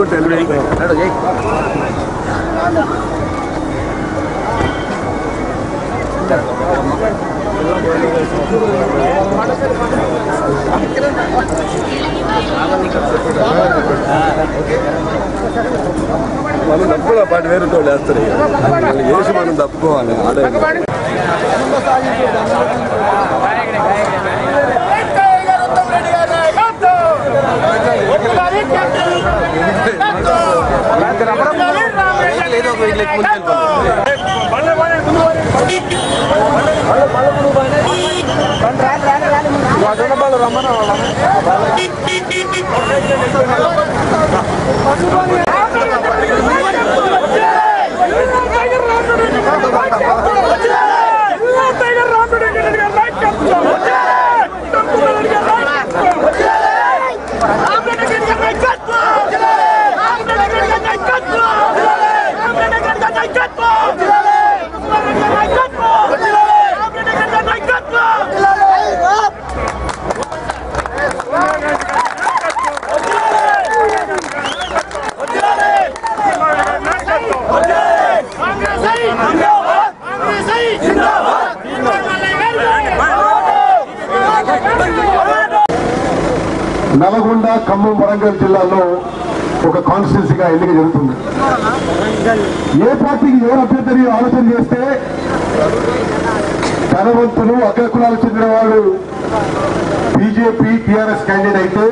తీసుకుంటే మనం తప్పుల పాటు వేరే వాళ్ళు వేస్తారు ఇక. వాళ్ళు వేసి మనం తప్పుకోవాలి ఆడే నల్గొండ ఖమ్మం వరంగల్ జిల్లాలో ఒక కాన్స్టిట్యున్సీగా ఎన్నిక జరుగుతుంది ఏ పార్టీకి ఎవరు అభ్యర్థి ఆలోచన చేస్తే ధనవంతులు అగ్రకులాలకు చెందిన వాళ్ళు బీజేపీ టీఆర్ఎస్ క్యాండిడేట్ అయితే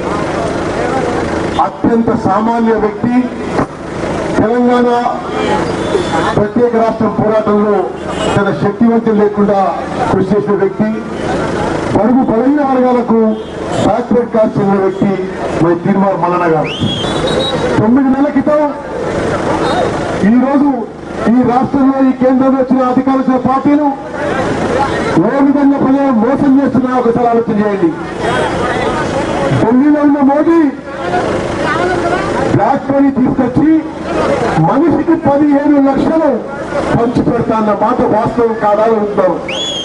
అత్యంత సామాన్య వ్యక్తి తెలంగాణ ప్రత్యేక రాష్ట్రం పోరాటంలో తన శక్తివంతం లేకుండా కృషి చేసిన వ్యక్తి బడుగు బలహీన వర్గాలకు బ్యాక్వర్డ్ కాస్ట్ చెందిన వ్యక్తి మరి తీర్మార్ మల్లన్న గారు తొమ్మిది నెలల క్రితం ఈ రోజు ఈ రాష్ట్రంలో ఈ కేంద్రంలో వచ్చిన అధికారుల పార్టీలు ఏ విధంగా ప్రజలు మోసం చేస్తున్నా ఒకసారి ఆలోచన చేయండి ఢిల్లీలో ఉన్న మోదీ బ్లాక్ మనీ తీసుకొచ్చి మనిషికి పదిహేను లక్షలు పంచి పెడతా అన్న మాట వాస్తవం కాదా అని ఉంటారు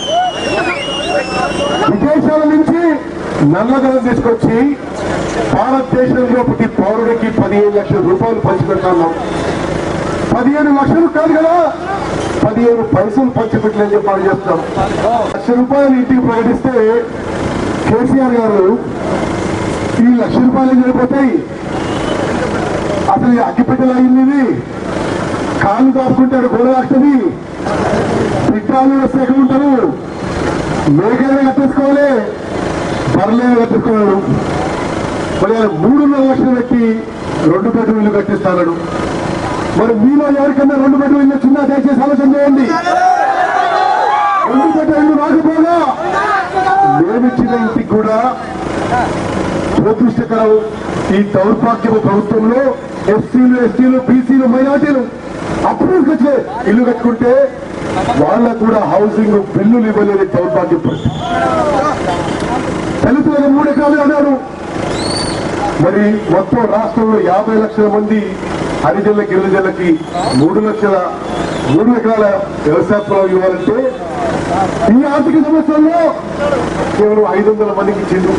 విదేశాల నుంచి నల్లధనం తీసుకొచ్చి భారతదేశంలో ప్రతి పౌరుడికి పదిహేను లక్షల రూపాయలు పంచి పెడతాన్నాం పదిహేను లక్షలు కాదు కదా పదిహేను పైసలు పంచిపెట్టలేని చెప్పాలని చెప్తాం లక్ష రూపాయలు ఇంటికి ప్రకటిస్తే కేసీఆర్ గారు ఈ లక్ష రూపాయలు ఏం సరిపోతాయి అసలు ఈ అగ్గిపెట్టెలు అయింది ఇది కాళ్ళు దాచుకుంటాడు గోడ దాస్తుంది పిట్టాలు వస్తే ఎక్కడ ఉంటారు మేకలే కట్టేసుకోవాలి బర్లే కట్టేసుకోవాడు మరి ఆయన మూడున్నర లక్షలు పెట్టి రెండు బెడ్రూమ్ ఇల్లు కట్టిస్తాడు మరి మీలో ఎవరికన్నా రెండు బెడ్రూమ్ ఇల్లు వచ్చిందా దయచేసి ఆలోచన చేయండి రెండు బెడ్రూమ్ ఇల్లు రాకపోగా మేమిచ్చిన ఇంటికి కూడా దురదృష్టకరం ఈ దౌర్భాగ్యపు ప్రభుత్వంలో ఎస్సీలు ఎస్టీలు బీసీలు మైనార్టీలు అప్పుడు వచ్చే ఇల్లు కట్టుకుంటే వాళ్ళకు కూడా హౌసింగ్ బిల్లులు ఇవ్వలేని దౌర్భాగ్య పరిస్థితి దళితులకు మూడు ఎకరాలు అన్నారు మరి మొత్తం రాష్ట్రంలో యాభై లక్షల మంది హరిజనుల గిరిజనులకి మూడు లక్షల మూడు ఎకరాల వ్యవసాయ పొలం ఇవ్వాలంటే ఈ ఆర్థిక సంవత్సరంలో కేవలం ఐదు వందల మందికి ఇచ్చిండు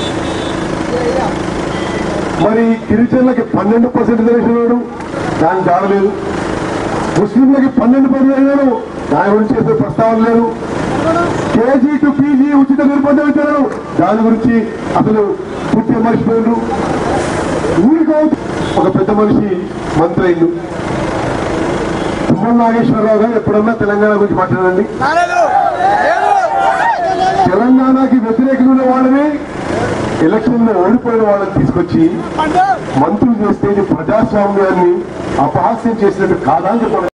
మరి గిరిజనులకి పన్నెండు పర్సెంట్ తెలిసినాడు దాని జాడలేదు ముస్లింలకి పన్నెండు పర్సెంట్ అయినాడు దాని గురించి చేసే ప్రస్తావన లేదు కేజీ టు పీజీ ఉచిత నిర్బంధం ఇచ్చారు దాని గురించి అసలు పూర్తిగా మర్చిపోయారు ఊరికో ఒక పెద్ద మనిషి మంత్రి అయిండు తుమ్మల నాగేశ్వరరావు గారు ఎప్పుడన్నా తెలంగాణ గురించి మాట్లాడండి తెలంగాణకి వ్యతిరేకంగా ఉన్న వాళ్ళని ఎలక్షన్ లో ఓడిపోయిన వాళ్ళని తీసుకొచ్చి మంత్రులు చేస్తే ఇది ప్రజాస్వామ్యాన్ని అపహాస్యం చేసినట్టు కాదా అని చెప్పాలి